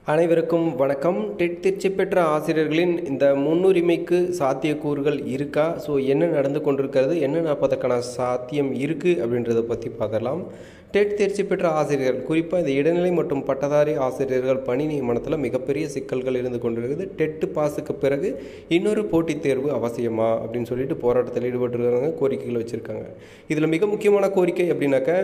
அனைவருக்கும் வணக்கம் டெட் தேர்ச்சி பெற்ற ஆசிரியர்களின் இந்த முன்னுரிமைக்கு சாத்தியக்கூறுகள் இருக்கா ஸோ என்ன நடந்து கொண்டிருக்கிறது என்ன நடப்பதற்கான சாத்தியம் இருக்குது அப்படின்றத பற்றி பார்க்கலாம் டெட் தேர்ச்சி பெற்ற ஆசிரியர்கள் குறிப்பாக இந்த இடைநிலை மற்றும் பட்டதாரி ஆசிரியர்கள் பணி நியமனத்தில் மிகப்பெரிய சிக்கல்கள் இருந்து கொண்டிருக்குது டெட்டு பாஸுக்கு பிறகு இன்னொரு போட்டித் தேர்வு அவசியமா அப்படின்னு சொல்லிட்டு போராட்டத்தில் ஈடுபட்டுருக்காங்க கோரிக்கைகள் வச்சுருக்காங்க இதில் மிக முக்கியமான கோரிக்கை அப்படின்னாக்க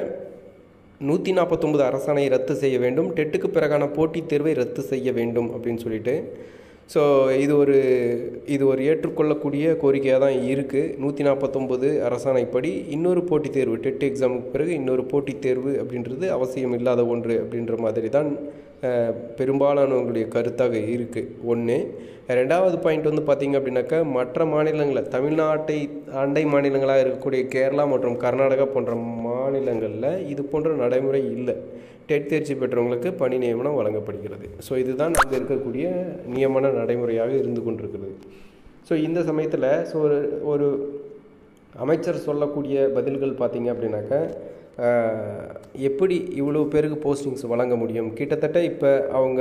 நூற்றி நாற்பத்தொம்பது அரசாணை ரத்து செய்ய வேண்டும் டெட்டுக்கு பிறகான போட்டித் தேர்வை ரத்து செய்ய வேண்டும் அப்படின்னு சொல்லிட்டு ஸோ இது ஒரு இது ஒரு ஏற்றுக்கொள்ளக்கூடிய கோரிக்கையாக தான் இருக்குது நூற்றி நாற்பத்தொம்பது அரசாணைப்படி இன்னொரு போட்டித் தேர்வு டெட் எக்ஸாமுக்கு பிறகு இன்னொரு போட்டித் தேர்வு அப்படின்றது அவசியம் இல்லாத ஒன்று அப்படின்ற மாதிரி தான் அஹ், பெரும்பாலானவங்களுடைய கருத்தாக இருக்குது ஒன்று ரெண்டாவது பாயிண்ட் வந்து பார்த்திங்க அப்படின்னாக்கா மற்ற மாநிலங்களில் தமிழ்நாட்டை அண்டை மாநிலங்களாக இருக்கக்கூடிய கேரளா மற்றும் கர்நாடகா போன்ற மாநிலங்களில் இது போன்ற நடைமுறை இல்லை டெட் தேர்ச்சி பெற்றவங்களுக்கு பணி நியமனம் வழங்கப்படுகிறது ஸோ இதுதான் அங்கே இருக்கக்கூடிய நியமன நடைமுறையாக இருந்து கொண்டிருக்கிறது ஸோ இந்த சமயத்தில் ஸோ ஒரு ஒரு அமைச்சர் சொல்லக்கூடிய பதில்கள் பார்த்தீங்க அப்படின்னாக்கா ஆஹ், எப்படி இவ்வளோ பேருக்கு போஸ்டிங்ஸ் வழங்க முடியும் கிட்டத்தட்ட இப்போ அவங்க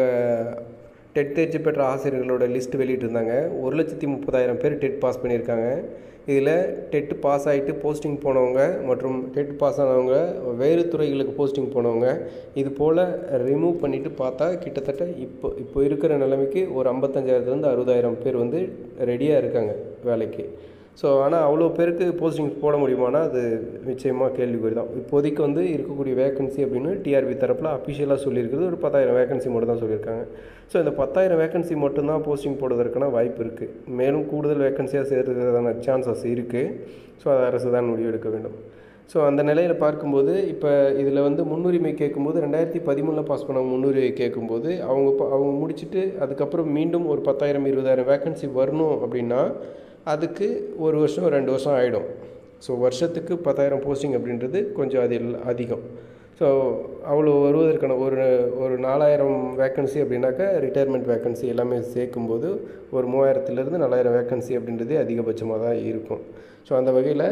டெட் தேர்ச்சி பெற்ற ஆசிரியர்களோட லிஸ்ட் வெளியிட்டிருந்தாங்க ஒரு லட்சத்தி முப்பதாயிரம் பேர் டெட் பாஸ் பண்ணியிருக்காங்க இதில் டெட் பாஸ் ஆகிட்டு போஸ்டிங் போனவங்க மற்றும் டெட் பாஸ் ஆனவங்க வேறு துறைகளுக்கு போஸ்டிங் போனவங்க இது போல் ரிமூவ் பண்ணிவிட்டு பார்த்தா கிட்டத்தட்ட இப்போ இப்போ இருக்கிற நிலைமைக்கு ஒரு ஐம்பத்தஞ்சாயிரத்துலேருந்து அறுபதாயிரம் பேர் வந்து ரெடியாக இருக்காங்க வேலைக்கு ஸோ ஆனால் அவ்வளோ பேருக்கு போஸ்டிங் போட முடியுமானா அது நிச்சயமாக கேள்விக்குறி தான் இப்போதைக்கு வந்து இருக்கக்கூடிய வேகன்சி அப்படின்னு டிஆர்பி தரப்பில் அஃபிஷியலாக சொல்லியிருக்கிறது ஒரு பத்தாயிரம் வேகன்சி மட்டும் தான் சொல்லியிருக்காங்க ஸோ இந்த பத்தாயிரம் வேகன்சி மட்டும்தான் போஸ்டிங் போடுவதற்கான வாய்ப்பு இருக்குது மேலும் கூடுதல் வேகன்சியாக சேர்த்துக்கிறதான சான்சஸ் இருக்குது ஸோ அதை அரசு தான் முடிவெடுக்க வேண்டும் ஸோ அந்த நிலையில் பார்க்கும்போது இப்போ இதில் வந்து முன்னுரிமை கேட்கும்போது ரெண்டாயிரத்தி பதிமூணில் பாஸ் பண்ண முன்னுரிமை கேட்கும்போது அவங்க ப- அவங்க முடிச்சுட்டு அதுக்கப்புறம் மீண்டும் ஒரு பத்தாயிரம் இருபதாயிரம் வேகன்சி வரணும் அப்படின்னா அதுக்கு ஒரு வருஷம் ரெண்டு வருஷம் ஆகிடும் ஸோ வருஷத்துக்கு பத்தாயிரம் போஸ்டிங் அப்படின்றது கொஞ்சம் அதில் அதிகம் ஸோ அவ்வளோ வருவதற்கான ஒரு ஒரு நாலாயிரம் வேக்கன்சி அப்படின்னாக்கா ரிட்டையர்மெண்ட் வேக்கன்சி எல்லாமே சேர்க்கும்போது ஒரு மூவாயிரத்துலேருந்து நாலாயிரம் வேக்கன்சி அப்படின்றதே அதிகபட்சமாக தான் இருக்கும் ஸோ அந்த வகையில்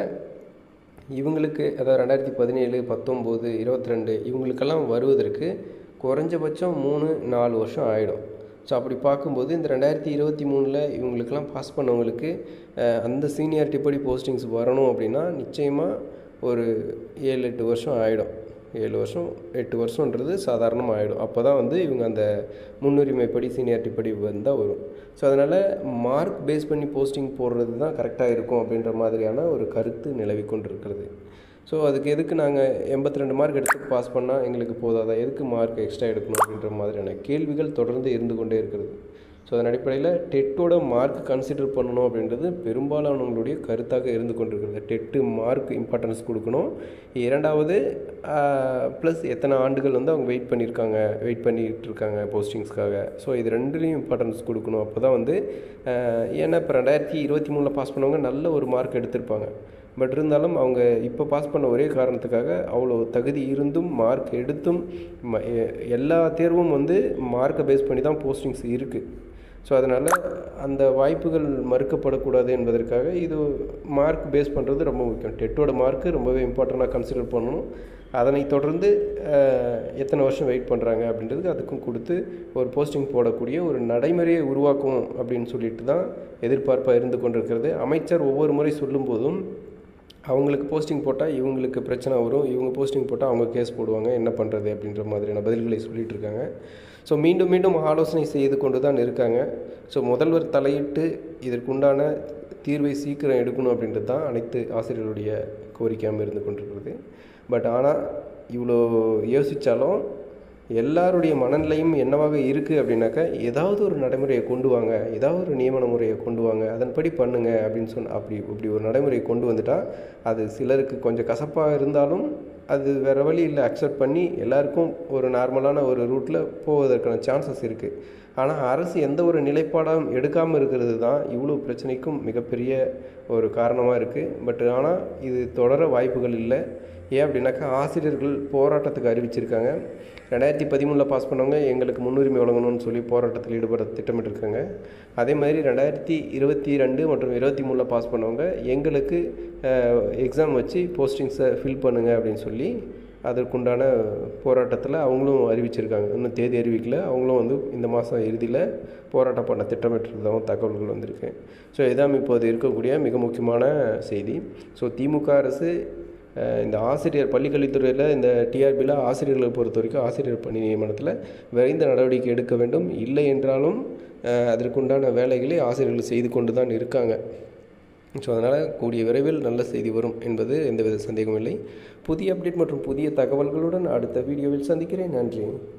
இவங்களுக்கு அதாவது ரெண்டாயிரத்தி பதினேழு பத்தொம்போது இருபத்தி ரெண்டு இவங்களுக்கெல்லாம் வருவதற்கு குறைஞ்சபட்சம் மூணு நாலு வருஷம் ஆகிடும் ஸோ அப்படி பார்க்கும்போது இந்த ரெண்டாயிரத்தி இருபத்தி மூணில் இவங்களுக்கெல்லாம் பாஸ் பண்ணவங்களுக்கு அஹ், அந்த சீனியாரிட்டி படி போஸ்டிங்ஸ் வரணும் அப்படின்னா நிச்சயமாக ஒரு ஏழு எட்டு வருஷம் ஆகிடும் ஏழு வருஷம் எட்டு வருஷன்றது சாதாரணமாக ஆகிடும் அப்போ தான் வந்து இவங்க அந்த முன்னுரிமைப்படி சீனியாரிட்டி படி வந்தால் வரும் ஸோ அதனால் மார்க் பேஸ் பண்ணி போஸ்டிங் போடுறது தான் கரெக்டாக இருக்கும் அப்படின்ற மாதிரியான ஒரு கருத்து நிலவி கொண்டிருக்கிறது ஸோ அதுக்கு எதுக்கு நாங்கள் எண்பத்தி ரெண்டு மார்க் எடுத்து பாஸ் பண்ணால் எங்களுக்கு போதாதா எதுக்கு மார்க் எக்ஸ்ட்ரா எடுக்கணும் அப்படின்ற மாதிரியான கேள்விகள் தொடர்ந்து இருந்து கொண்டே இருக்கிறது ஸோ அதன் அடிப்படையில் டெட்டோட மார்க் கன்சிடர் பண்ணணும் அப்படின்றது பெரும்பாலானவங்களுடைய கருத்தாக இருந்து கொண்டிருக்கிறது டெட்டு மார்க் இம்பார்ட்டன்ஸ் கொடுக்கணும் இரண்டாவது ப்ளஸ் எத்தனை ஆண்டுகள் வந்து அவங்க வெயிட் பண்ணியிருக்காங்க வெயிட் பண்ணிட்டு இருக்காங்க போஸ்டிங்ஸ்க்காக ஸோ இது ரெண்டுலேயும் இம்பார்ட்டன்ஸ் கொடுக்கணும் அப்போ தான் வந்து ஆஹ், ஏன்னா இப்போ ரெண்டாயிரத்தி இருபத்தி மூணில் பாஸ் பண்ணவங்க நல்ல ஒரு மார்க் எடுத்திருப்பாங்க பட் இருந்தாலும் அவங்க இப்போ பாஸ் பண்ண ஒரே காரணத்துக்காக அவ்வளோ தகுதி இருந்தும் மார்க் எடுத்தும் ம- எ- எல்லா தேர்வும் வந்து மார்க்கை பேஸ் பண்ணி தான் போஸ்டிங்ஸ் இருக்குது ஸோ அதனால் அந்த வாய்ப்புகள் மறுக்கப்படக்கூடாது என்பதற்காக இது மார்க் பேஸ் பண்ணுறது ரொம்ப முக்கியம் டெட்டோட மார்க்கு ரொம்பவே இம்பார்ட்டண்ட்டாக கன்சிடர் பண்ணணும் அதனை தொடர்ந்து அஹ், எத்தனை வருஷம் வெயிட் பண்ணுறாங்க அப்படின்றதுக்கு அதுக்கும் கொடுத்து ஒரு போஸ்டிங் போடக்கூடிய ஒரு நடைமுறையை உருவாக்கும் அப்படின்னு சொல்லிட்டு தான் எதிர்பார்ப்பாக இருந்து கொண்டிருக்கிறது அமைச்சர் ஒவ்வொரு முறை சொல்லும்போதும் அவங்களுக்கு போஸ்டிங் போட்டால் இவங்களுக்கு பிரச்சனை வரும் இவங்க போஸ்டிங் போட்டால் அவங்க கேஸ் போடுவாங்க என்ன பண்ணுறது அப்படின்ற மாதிரியான பதில்களை சொல்லிட்டு இருக்காங்க ஸோ மீண்டும் மீண்டும் ஆலோசனை செய்து கொண்டு தான் இருக்காங்க ஸோ முதல்வர் தலையிட்டு இதற்குண்டான தீர்வை சீக்கிரம் எடுக்கணும் அப்படின்றது தான் அனைத்து ஆசிரியர்களுடைய கோரிக்கையாக இருந்து கொண்டிருக்கிறது பட் ஆனால் இவ்வளோ யோசித்தாலும் எல்லாருடைய மனநிலையும் என்னவாக இருக்குது அப்படின்னாக்கா ஏதாவது ஒரு நடைமுறையை கொண்டு வாங்க ஏதாவது ஒரு நியமன முறையை கொண்டு வாங்க அதன்படி பண்ணுங்க அப்படின்னு சொன்ன அப்படி இப்படி ஒரு நடைமுறையை கொண்டு வந்துட்டா அது சிலருக்கு கொஞ்சம் கசப்பாக இருந்தாலும் அது வேறு வழி இல்லை அக்செப்ட் பண்ணி எல்லாருக்கும் ஒரு நார்மலான ஒரு ரூட்டில் போவதற்கான சான்சஸ் இருக்குது ஆனால் அரசு எந்த ஒரு நிலைப்பாடும் எடுக்காமல் இருக்கிறது தான் இவ்வளோ பிரச்சனைக்கும் மிகப்பெரிய ஒரு காரணமாக இருக்குது பட் ஆனால் இது தொடர வாய்ப்புகள் இல்லை ஏன் அப்படின்னாக்கா ஆசிரியர்கள் போராட்டத்துக்கு அறிவிச்சிருக்காங்க ரெண்டாயிரத்தி பதிமூணில் பாஸ் பண்ணவங்க எங்களுக்கு முன்னுரிமை வழங்கணும்னு சொல்லி போராட்டத்தில் ஈடுபட திட்டமிட்டிருக்காங்க அதே மாதிரி ரெண்டாயிரத்தி இருபத்தி ரெண்டு மற்றும் இருபத்தி மூணில் பாஸ் பண்ணவங்க எங்களுக்கு எக்ஸாம் வச்சு போஸ்டிங்ஸை ஃபில் பண்ணுங்க அப்படின்னு சொல்லி அதற்குண்டான போராட்டத்தில் அவங்களும் அறிவிச்சிருக்காங்க இன்னும் தேதி அறிவிக்கல அவங்களும் வந்து இந்த மாதம் இறுதியில் போராட்டம் பண்ண திட்டமிட்டிருந்ததாகவும் தகவல்கள் வந்திருக்கு ஸோ இதான் இப்போது இருக்கக்கூடிய மிக முக்கியமான செய்தி ஸோ திமுக அரசு அஹ், இந்த ஆசிரியர் பள்ளிக்கல்வித்துறையில் இந்த டிஆர்பியில் ஆசிரியர்களை பொறுத்த வரைக்கும் ஆசிரியர் பணி நியமனத்தில் விரைந்த நடவடிக்கை எடுக்க வேண்டும் இல்லை என்றாலும் அஹ், அதற்குண்டான வேலைகளை ஆசிரியர்கள் செய்து கொண்டு தான் இருக்காங்க ஸோ அதனால் கூடிய விரைவில் நல்ல செய்தி வரும் என்பது எந்தவித சந்தேகமும் இல்லை புதிய அப்டேட் மற்றும் புதிய தகவல்களுடன் அடுத்த வீடியோவில் சந்திக்கிறேன் நன்றி